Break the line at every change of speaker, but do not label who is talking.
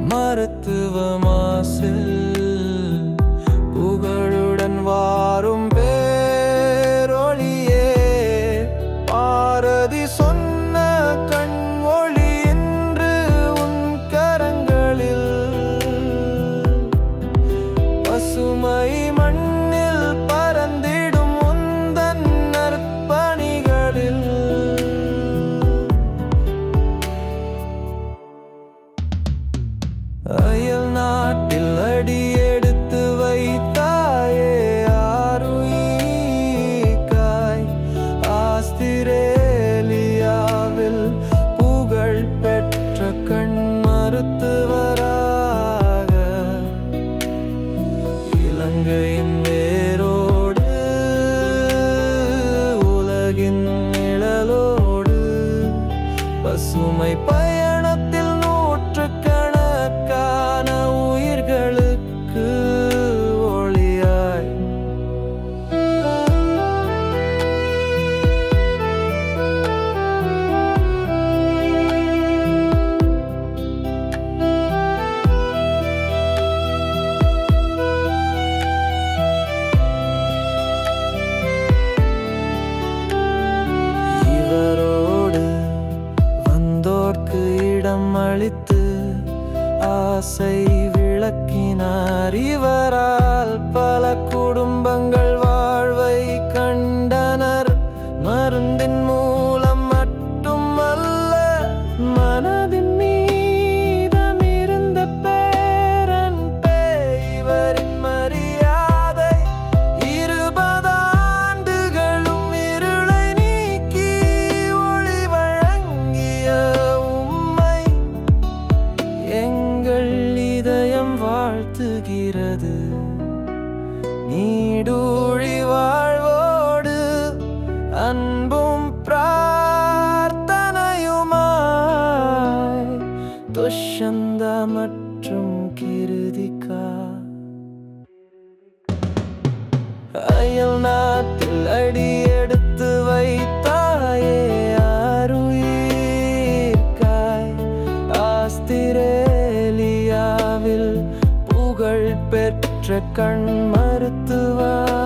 மருத்துவ மாசில் புகழுடன் வாரும் பேரொளியே பாரதி சொன்ன கண் ஒளி என்று உன் கரங்களில் பசுமை மண்ணில் பறந்திடும் உந்தன் நற்பணிகளில் அயல் நாட்டில் அடி எடுத்து வைத்தாயே ஆருயிக்காய் ஆஸ்திரேலியாவில் புகழ் பெற்ற கண் மருத்துவராக இலங்கையின் வேரோடு உலகின் நிழலோடு பசுமை பயணத்தில் நூற்றுக்கணக்கான உயிர்களுக்கு ஒளியாய் இவரோடு வந்தோர்க்கு இடம் அளித்து ஆசை விளக்கினார் இவரால் பல குடும்பங்கள் வாழ்வை கண்டனர் மருந்தின் மூலம் மட்டுமல்ல மனதின் மீதம் இருந்த பேரன் இவரின் மரியாதை இருபது ஆண்டுகளும் இருளை நீக்கி ஒளி வழங்கிய உம்மை எங்கள் இதயம் வாழ்த்துகிறது நீடூழி வாழ்வோடு அன்பும் பிரார்த்தனையுமாய் துஷந்த மற்றும் கிருதிகா அயல் நாட்டில் அடி எடுத்து வைத்தாயே ஆருயிர்காய் ஆஸ்திரேலியாவில் புகழ் பெற்ற கண் மருத்துவ